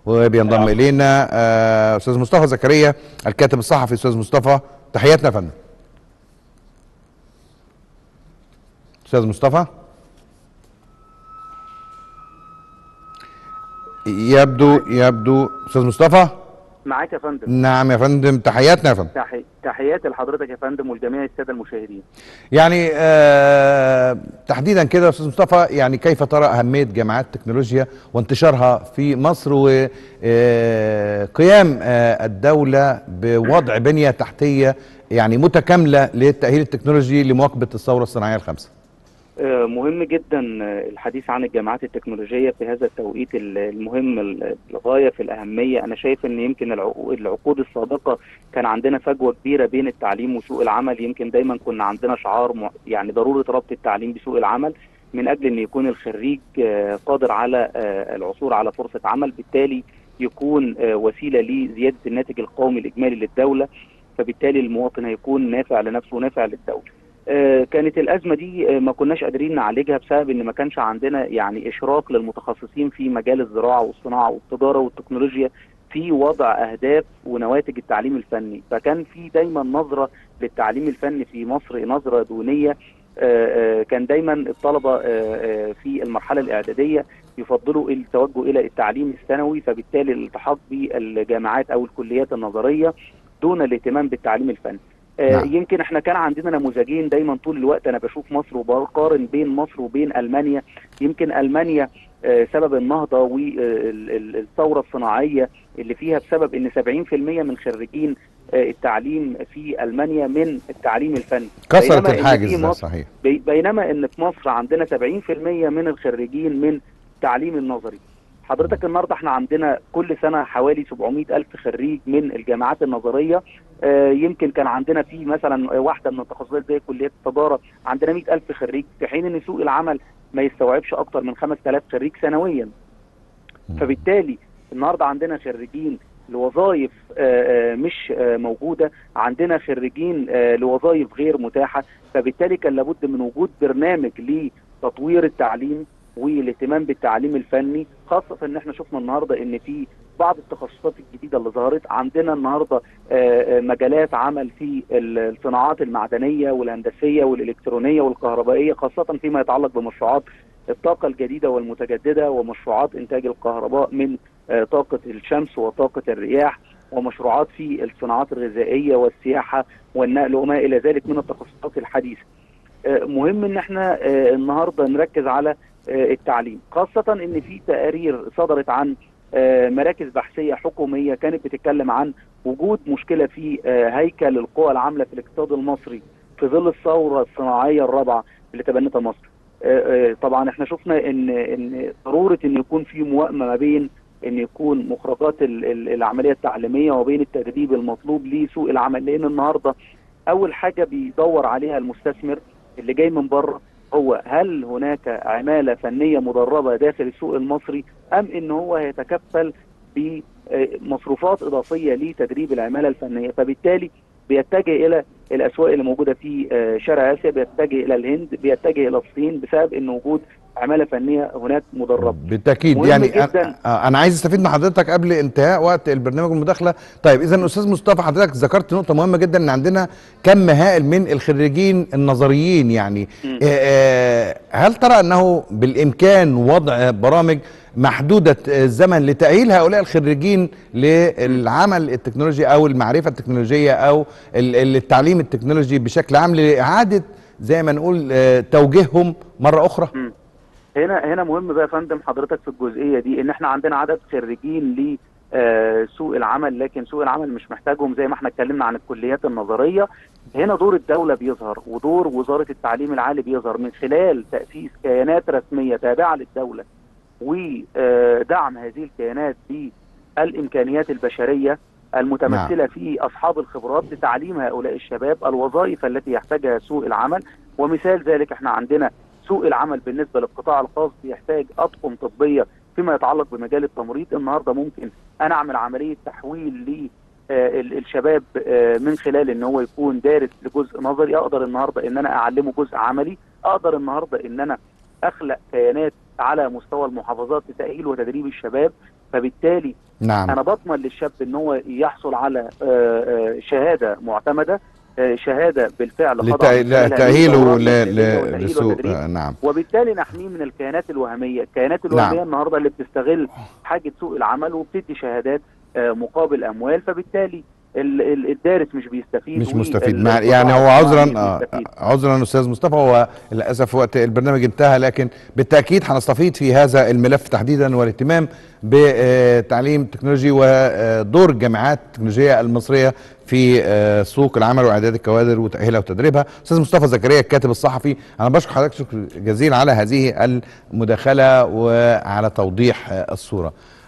وبينضم الينا آه، استاذ مصطفى زكريا الكاتب الصحفي استاذ مصطفى تحياتنا يا فندم استاذ مصطفى يبدو يبدو استاذ مصطفى معاك يا فندم نعم يا فندم تحياتنا يا فندم تحي... تحياتي لحضرتك يا فندم ولجميع الساده المشاهدين يعني آه تحديدا كده يا استاذ مصطفى يعني كيف ترى اهميه جامعات التكنولوجيا وانتشارها في مصر وقيام آه الدوله بوضع بنيه تحتيه يعني متكامله للتاهيل التكنولوجي لمواكبه الثوره الصناعيه الخامسه آه، مهم جدا آه، الحديث عن الجامعات التكنولوجية في هذا التوقيت ال- المهم ال- الغاية في الأهمية أنا شايف أن يمكن العقو- العقود السابقة كان عندنا فجوة كبيرة بين التعليم وسوق العمل يمكن دايما كنا عندنا شعار م- يعني ضرورة ربط التعليم بسوق العمل من أجل أن يكون الخريج آه، قادر على آه، العثور على فرصة عمل بالتالي يكون آه، وسيلة لزيادة الناتج القومي الإجمالي للدولة فبالتالي المواطن هيكون نافع لنفسه ونافع للدولة آه، كانت الازمه دي آه، ما كناش قادرين نعالجها بسبب ان ما كانش عندنا يعني اشراك للمتخصصين في مجال الزراعه والصناعه والتجاره والتكنولوجيا في وضع اهداف ونواتج التعليم الفني فكان في دايما نظره للتعليم الفني في مصر نظره دونيه آه، آه، كان دايما الطلبه آه، آه، في المرحله الاعداديه يفضلوا التوجه الى التعليم الثانوي فبالتالي الالتحاق بالجامعات او الكليات النظريه دون الاهتمام بالتعليم الفني آه، نعم. يمكن احنا كان عندنا نموذجين دايما طول الوقت انا بشوف مصر وبقارن بين مصر وبين المانيا يمكن المانيا آه، سبب النهضه والثوره الصناعيه اللي فيها بسبب ان 70% من خريجين آه، التعليم في المانيا من التعليم الفني كسرت بينما إن في الحاجز ده مصر- صحيح بي- بينما ان في مصر عندنا 70% من الخريجين من التعليم النظري حضرتك النهارده احنا عندنا كل سنه حوالي 700 الف خريج من الجامعات النظريه آه، يمكن كان عندنا في مثلا واحده من التخصصات زي كليه التجاره عندنا 100 الف خريج في حين ان سوق العمل ما يستوعبش اكتر من 5000 خريج سنويا فبالتالي النهارده عندنا خريجين لوظائف آه، آه، مش آه، موجوده عندنا خريجين آه، لوظائف غير متاحه فبالتالي كان لابد من وجود برنامج لتطوير التعليم والاهتمام بالتعليم الفني خاصه ان احنا شفنا النهارده ان في بعض التخصصات الجديده اللي ظهرت عندنا النهارده آه، آه، مجالات عمل في ال- الصناعات المعدنيه والهندسيه والالكترونيه والكهربائيه خاصه فيما يتعلق بمشروعات الطاقه الجديده والمتجدده ومشروعات انتاج الكهرباء من آه، طاقه الشمس وطاقه الرياح ومشروعات في الصناعات الغذائيه والسياحه والنقل وما الى ذلك من التخصصات الحديثه. آه، مهم ان احنا آه، النهارده نركز على آه، التعليم خاصه ان في تقارير صدرت عن آه، مراكز بحثيه حكوميه كانت بتتكلم عن وجود مشكله في آه، هيكل القوى العامله في الاقتصاد المصري في ظل الثوره الصناعيه الرابعه اللي تبنتها مصر. آه، آه، طبعا احنا شفنا ان ان ضروره ان يكون في موائمه ما بين ان يكون مخرجات ال- ال- العمليه التعليميه وبين التدريب المطلوب لسوق العمل لان النهارده اول حاجه بيدور عليها المستثمر اللي جاي من بره هو هل هناك عماله فنيه مدربه داخل السوق المصري ام ان هو يتكفل بمصروفات اضافيه لتدريب العماله الفنيه فبالتالي بيتجه الى الاسواق اللي موجوده في آه، شرق اسيا بيتجه الى الهند بيتجه الى الصين بسبب ان وجود عماله فنيه هناك مدربه بالتاكيد مهم يعني جداً. أنا, آه، انا عايز استفيد من حضرتك قبل انتهاء وقت البرنامج المداخله طيب اذا استاذ مصطفى حضرتك ذكرت نقطه مهمه جدا ان عندنا كم هائل من الخريجين النظريين يعني مم. آه، آه، هل ترى انه بالامكان وضع برامج محدوده الزمن لتاهيل هؤلاء الخريجين للعمل التكنولوجي او المعرفه التكنولوجيه او ال- ال- التعليم التكنولوجي بشكل عام لاعاده زي ما نقول آه، توجيههم مره اخرى مم. هنا هنا مهم بقى يا فندم حضرتك في الجزئيه دي ان احنا عندنا عدد خريجين ل آه، سوق العمل لكن سوق العمل مش محتاجهم زي ما احنا اتكلمنا عن الكليات النظريه هنا دور الدوله بيظهر ودور وزاره التعليم العالي بيظهر من خلال تاسيس كيانات رسميه تابعه للدوله ودعم هذه الكيانات بالامكانيات البشريه المتمثله نعم. في اصحاب الخبرات لتعليم هؤلاء الشباب الوظائف التي يحتاجها سوق العمل ومثال ذلك احنا عندنا سوق العمل بالنسبه للقطاع الخاص بيحتاج اطقم طبيه فيما يتعلق بمجال التمريض النهارده ممكن انا اعمل عمليه تحويل ل آه، ال- الشباب آه، من خلال ان هو يكون دارس لجزء نظري اقدر النهارده ان انا اعلمه جزء عملي اقدر النهارده ان انا اخلق كيانات على مستوى المحافظات لتاهيل وتدريب الشباب فبالتالي نعم انا بضمن للشاب ان هو يحصل على آه، آه، شهاده معتمده آه، شهاده بالفعل خضع لتأ- من خلالها لتأهيله للدورات ل- التدريبية ل- والتأهيل لسوق والتدريب. آه، نعم وبالتالي نحميه من الكيانات الوهميه، الكيانات نعم. الوهميه النهارده اللي بتستغل حاجه سوق العمل وبتدي شهادات آه، مقابل اموال فبالتالي ال- ال- الدارس مش بيستفيد مش مستفيد وال- مع يعني هو القطاع عذرا الصناعي آه، بيستفيد. عذرا استاذ مصطفى هو للاسف وقت البرنامج انتهى لكن بالتاكيد هنستفيد في هذا الملف تحديدا والاهتمام بتعليم تكنولوجي ودور الجامعات التكنولوجيه المصريه في آه، سوق العمل واعداد الكوادر وتاهيلها وتدريبها استاذ مصطفى زكريا الكاتب الصحفي انا بشكر حضرتك شكر جزيل على هذه المداخله وعلى توضيح آه، الصوره